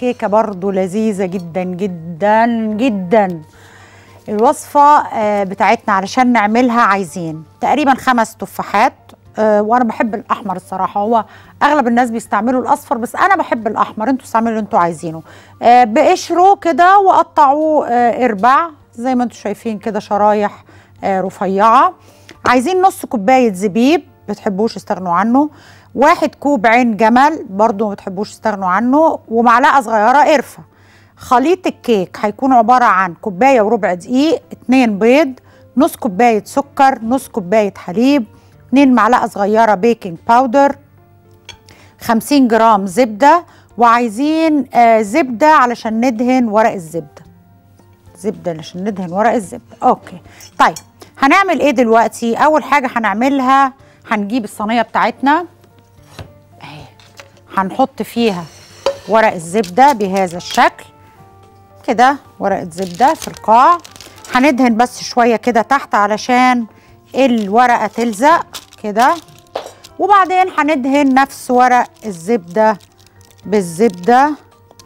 كيكه برضو لذيذه جدا جدا جدا الوصفه آه، بتاعتنا علشان نعملها عايزين تقريبا خمس تفاحات آه، وانا بحب الاحمر الصراحه هو اغلب الناس بيستعملوا الاصفر بس انا بحب الاحمر انتوا استعملوا اللي انتوا عايزينه آه، بقشره كده وقطعوه آه، ارباع زي ما انتوا شايفين كده شرايح آه، رفيعه عايزين نص كوبايه زبيب بتحبوش استغنوا عنه واحد كوب عين جمل برضو ما بتحبوش استغنوا عنه ومعلقه صغيره قرفه خليط الكيك هيكون عباره عن كوبايه وربع دقيق اتنين بيض نص كوبايه سكر نص كوبايه حليب اتنين معلقه صغيره بيكنج باودر 50 جرام زبده وعايزين آه زبده علشان ندهن ورق الزبده زبده علشان ندهن ورق الزبده اوكي طيب هنعمل ايه دلوقتي اول حاجه هنعملها هنجيب الصينيه بتاعتنا اهي هنحط فيها ورق الزبده بهذا الشكل كده ورقه زبده في القاع هندهن بس شويه كده تحت علشان الورقه تلزق كده وبعدين هندهن نفس ورق الزبده بالزبده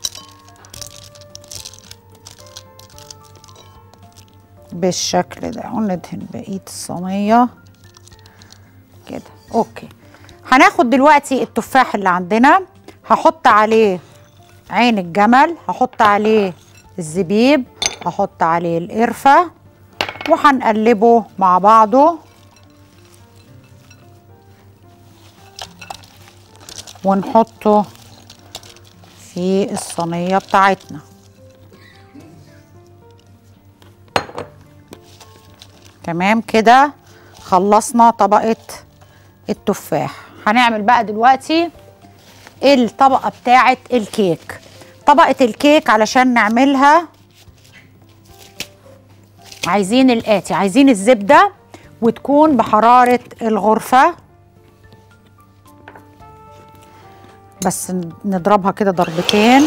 بالشكل ده وندهن بقيه الصينيه كده اوكي هناخد دلوقتي التفاح اللي عندنا هحط عليه عين الجمل هحط عليه الزبيب هحط عليه القرفه وهنقلبه مع بعضه ونحطه في الصينيه بتاعتنا تمام كده خلصنا طبقه التفاح هنعمل بقى دلوقتي الطبقه بتاعه الكيك طبقه الكيك علشان نعملها عايزين الاتي عايزين الزبده وتكون بحراره الغرفه بس نضربها كده ضربتين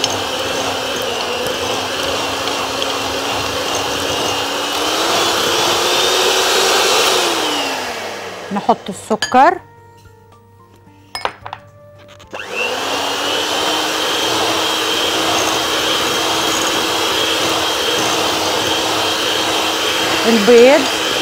نحط السكر البيض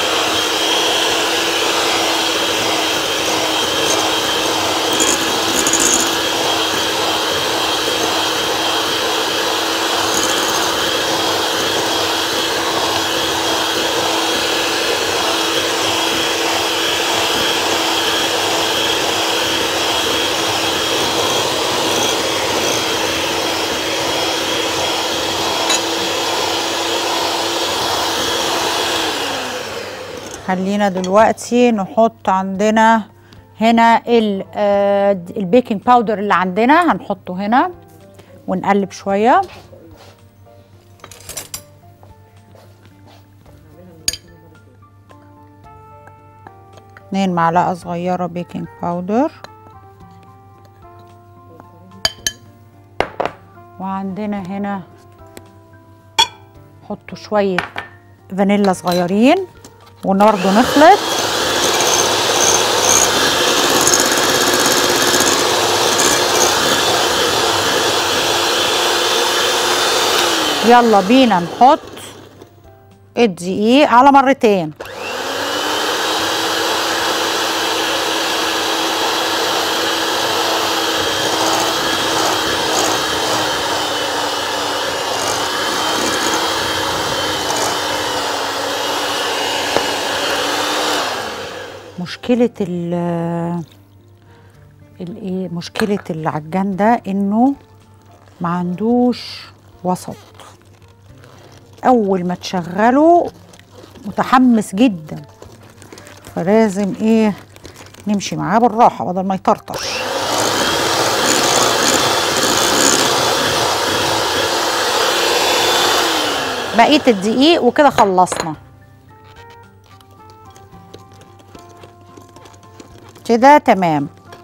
خلينا دلوقتي نحط عندنا هنا ال- آه، البيكنج باودر اللي عندنا هنحطه هنا ونقلب شويه اتنين معلقه صغيره بيكنج باودر وعندنا هنا حطوا شويه فانيلا صغيرين وبرضه نخلط يلا بينا نحط الدقيق على مرتين مشكلة ال الايه مشكلة العجان ده انه ما عندوش وسط اول ما تشغله متحمس جدا فلازم ايه نمشي معاه بالراحة بدل ما يطرطش بقية الدقيق وكده خلصنا كده تمام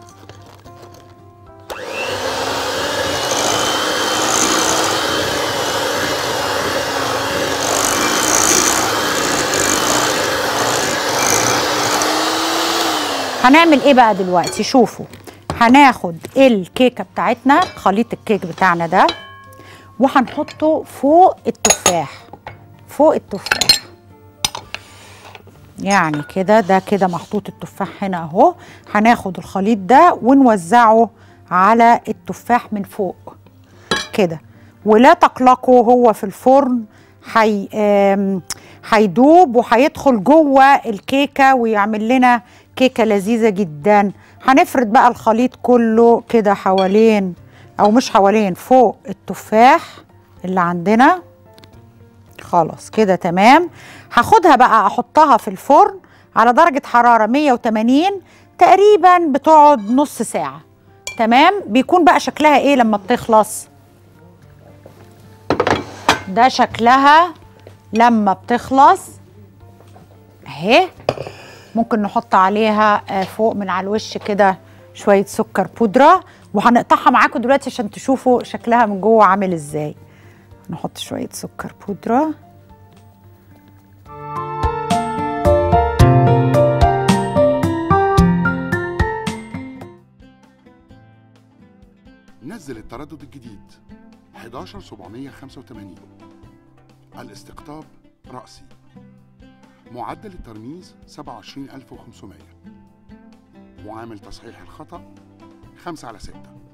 هنعمل ايه بقى دلوقتي شوفوا هناخد الكيكه بتاعتنا خليط الكيك بتاعنا ده وهنحطه فوق التفاح فوق التفاح يعني كده ده كده محطوط التفاح هنا اهو هناخد الخليط ده ونوزعه على التفاح من فوق كده ولا تقلقوا هو في الفرن حي آم، هيدوب وهيدخل جوه الكيكه ويعمل لنا كيكه لذيذه جدا هنفرد بقى الخليط كله كده حوالين او مش حوالين فوق التفاح اللي عندنا خلاص كده تمام هاخدها بقى احطها في الفرن على درجة حرارة 180 تقريبا بتقعد نص ساعة تمام بيكون بقى شكلها ايه لما بتخلص ده شكلها لما بتخلص اهي ممكن نحط عليها آه، فوق من على الوش كده شوية سكر بودرة وهنقطعها معاكم دلوقتي عشان تشوفوا شكلها من جوه عامل ازاي نحط شوية سكر بودرة نزل التردد الجديد 11785 الاستقطاب رأسي معدل الترميز 27500 معامل تصحيح الخطأ 5 على 6